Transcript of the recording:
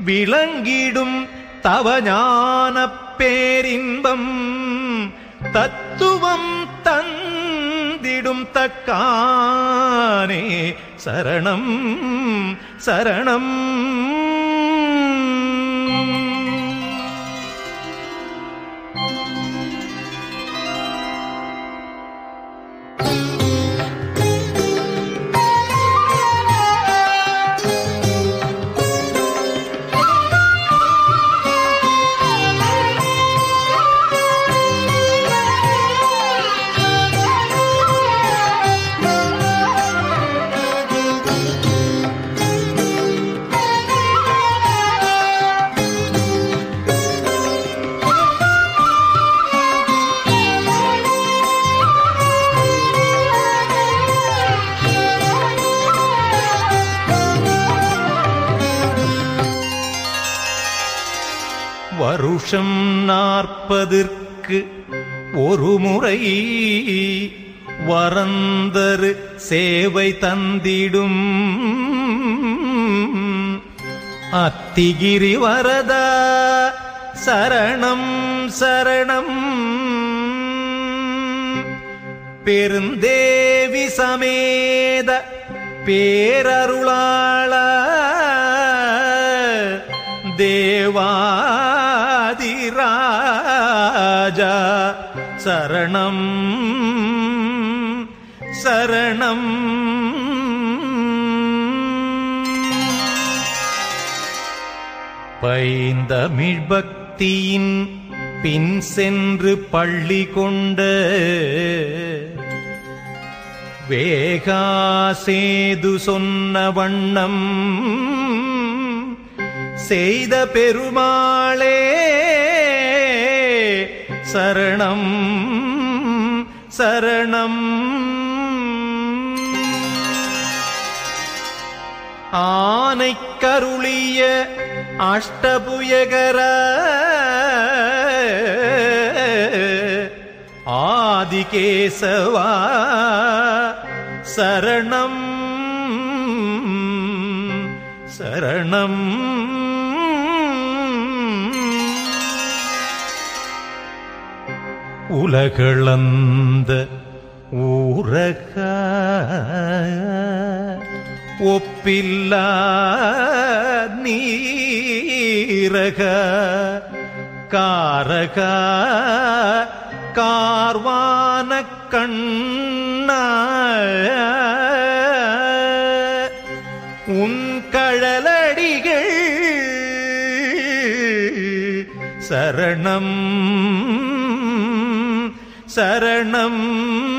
விளங்கிடும் தவஞான பேரின்பம் தத்துவம் தந்திடும் தக்கானே சரணம் சரணம் வருஷம் நாற்பதற்கு ஒரு முறை வரந்தரு சேவை தந்திடும் அத்திகிரி வரதா சரணம் சரணம் பெருந்தேவி சமேத பேரருளாள தேவாதிராஜா சரணம் சரணம் பைந்தமிழ் பக்தியின் பின் சென்று பள்ளி கொண்ட வேகாசேது சொன்ன வண்ணம் செய்த பெருமாளே சரணம் சரணம் ஆனை கருளிய அஷ்டபுயகர ஆதிகேசவா சரணம் சரணம் உலகளந்த ஊரக ஒப்பில்லா நீரக காரக கார்வான கண்ண உன் கழலடிகள் சரணம் சரணம்